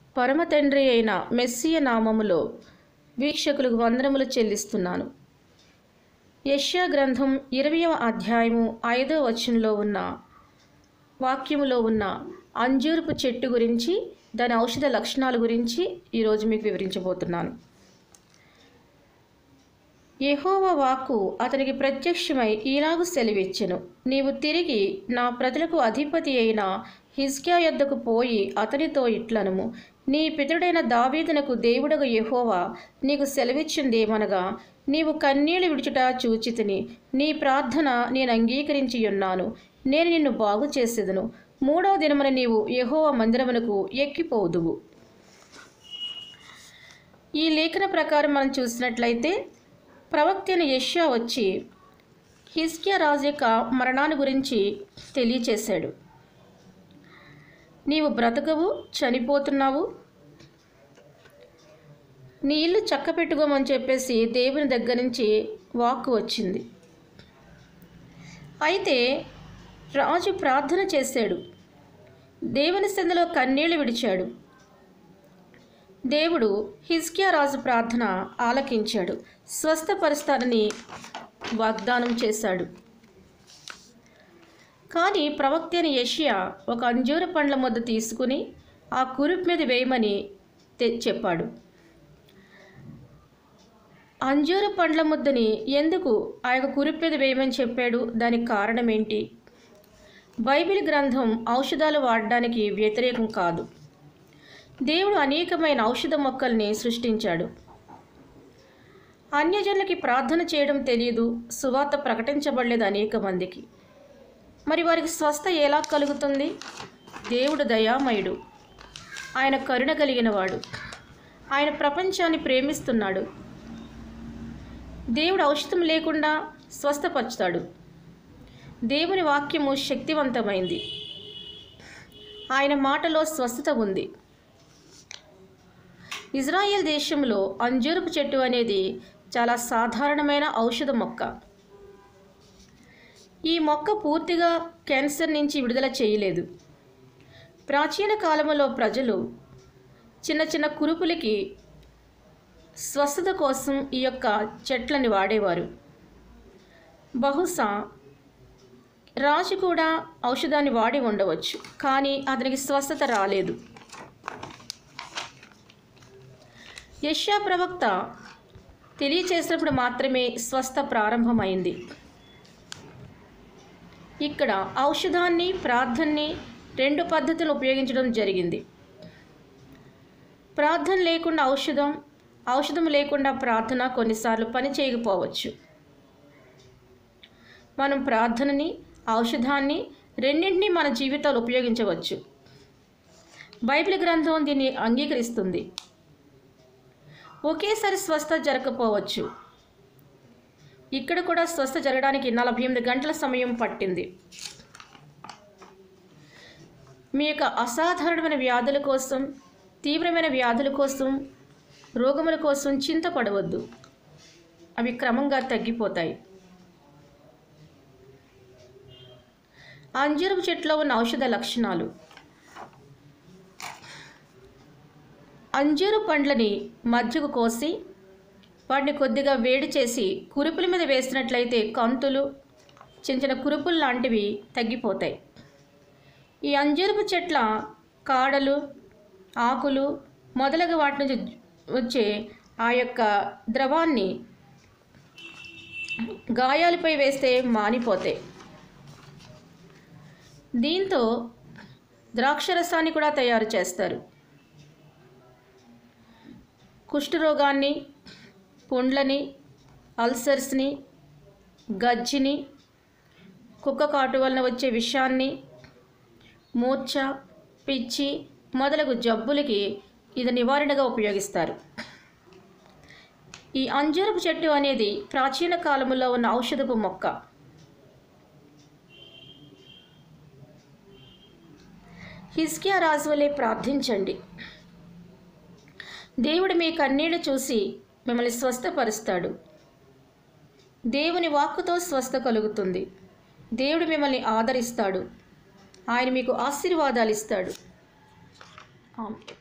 పరమ తండ్రి అయిన మెస్సియ నామములో వీక్షకులకు వందనములు చెల్లిస్తున్నాను యష్యా గ్రంథం ఇరవయవ అధ్యాయము ఐదవ వచనంలో ఉన్న వాక్యములో ఉన్న అంజూరపు చెట్టు గురించి దాని ఔషధ లక్షణాల గురించి ఈరోజు మీకు వివరించబోతున్నాను యెహోవా వాక్కు అతనికి ప్రత్యక్షమై ఈలాగు సెలవిచ్చెను నీవు తిరిగి నా ప్రజలకు అధిపతి అయిన హిజ్కియా యొద్దకు పోయి అతనితో ఇట్లనుము నీ పితరుడైన దావీదునకు దేవుడగు యెహోవా నీకు సెలవిచ్చిందేమనగా నీవు కన్నీళ్లు విడుచుట చూచితిని నీ ప్రార్థన నేను అంగీకరించి ఉన్నాను నేను నిన్ను బాగు చేసేదను మూడవ దినమున నీవు యెహోవా మందిరమునకు ఎక్కిపోదువు ఈ లేఖన ప్రకారం మనం చూసినట్లయితే ప్రవక్త అయిన యెషయా వచ్చి హిజ్కియా రాజు యొక్క మరణాన్ని గురించి తెలియచేశాడు నీవు బ్రతకవు చనిపోతున్నావు నీ ఇల్లు చక్క పెట్టుకోమని చెప్పేసి దేవుని దగ్గర నుంచి వాక్కు వచ్చింది అయితే రాజు ప్రార్థన చేశాడు దేవుని సందులో కన్నీళ్లు విడిచాడు దేవుడు హిజ్కియా రాజు ప్రార్థన ఆలకించాడు స్వస్థపరుస్తానని వాగ్దానం చేశాడు కానీ ప్రవక్త అయిన యషియా ఒక అంజూర పండ్ల ముద్ద తీసుకుని ఆ కురుపు మీద వేయమని తె- చెప్పాడు అంజూర పండ్ల ముద్దని ఎందుకు ఆ యొక్క కురుపు మీద వేయమని చెప్పాడు దానికి కారణం ఏంటి బైబిల్ గ్రంథం ఔషధాలు వాడడానికి వ్యతిరేకం కాదు దేవుడు అనేకమైన ఔషధ మొక్కల్ని సృష్టించాడు అన్యజనులకి ప్రార్థన చేయడం తెలియదు సువార్త ప్రకటించబడలేదు అనేక మందికి మరి వారికి స్వస్థ ఎలా కలుగుతుంది దేవుడు దయామయుడు ఆయన కరుణ కలిగిన వాడు ఆయన ప్రపంచాన్ని ప్రేమిస్తున్నాడు దేవుడు ఔషధం లేకుండా స్వస్థపరుచుతాడు దేవుని వాక్యము శక్తివంతమైంది ఆయన మాటలో స్వస్థత ఉంది ఇజ్రాయెల్ దేశంలో అంజూరపు చెట్టు అనేది చాలా సాధారణమైన ఔషధ మొక్క ఈ మొక్క పూర్తిగా క్యాన్సర్ నుంచి విడుదల చేయలేదు ప్రాచీన కాలంలో ప్రజలు చిన్న చిన్న కురుపులకి స్వస్థత కోసం ఈ యొక్క చెట్లని వాడేవారు బహుశా రాజు కూడా ఔషధాన్ని వాడి ఉండవచ్చు కానీ అతనికి స్వస్థత రాలేదు యష్యా ప్రవక్త తెలియచేసినప్పుడు మాత్రమే స్వస్థ ప్రారంభమైంది ఇక్కడ ఔషధాన్ని ప్రార్థనని రెండు పద్ధతులు ఉపయోగించడం జరిగింది ప్రార్థన లేకుండా ఔషధం ఔషధం లేకుండా ప్రార్థన కొన్నిసార్లు పని చేయకపోవచ్చు మనం ప్రార్థనని ఔషధాన్ని రెండింటినీ మన జీవితాలు ఉపయోగించవచ్చు బైబిల్ గ్రంథం దీన్ని అంగీకరిస్తుంది ఒకేసారి స్వస్థ జరగకపోవచ్చు ఇక్కడ కూడా స్వస్థ జరగడానికి నలభై ఎనిమిది గంటల సమయం పట్టింది మీ యొక్క అసాధారణమైన వ్యాధుల కోసం తీవ్రమైన వ్యాధుల కోసం రోగముల కోసం చింతపడవద్దు అవి క్రమంగా తగ్గిపోతాయి అంజూరపు చెట్లో ఉన్న ఔషధ లక్షణాలు అంజూరు పండ్లని మధ్యకు కోసి వాటిని కొద్దిగా వేడి చేసి కురుపుల మీద వేసినట్లయితే కంతులు చిన్న చిన్న కురుపులు లాంటివి తగ్గిపోతాయి ఈ అంజూరపు చెట్ల కాడలు ఆకులు మొదలగు వాటి నుంచి వచ్చే ఆ యొక్క ద్రవాన్ని గాయాలపై వేస్తే మానిపోతాయి దీంతో ద్రాక్షరసాన్ని కూడా తయారు చేస్తారు కుష్ఠరోగాన్ని పుండ్లని అల్సర్స్ని గజ్జిని కుక్క కాటు వలన వచ్చే విషాన్ని మూర్ఛ పిచ్చి మొదలగు జబ్బులకి ఇది నివారణగా ఉపయోగిస్తారు ఈ అంజూరపు చెట్టు అనేది ప్రాచీన కాలంలో ఉన్న ఔషధపు మొక్క హిస్కియా రాజు వలె ప్రార్థించండి దేవుడు మీ కన్నీళ్లు చూసి మిమ్మల్ని స్వస్థపరుస్తాడు దేవుని వాక్కుతో స్వస్థ కలుగుతుంది దేవుడు మిమ్మల్ని ఆదరిస్తాడు ఆయన మీకు ఆశీర్వాదాలు ఇస్తాడు ఆమె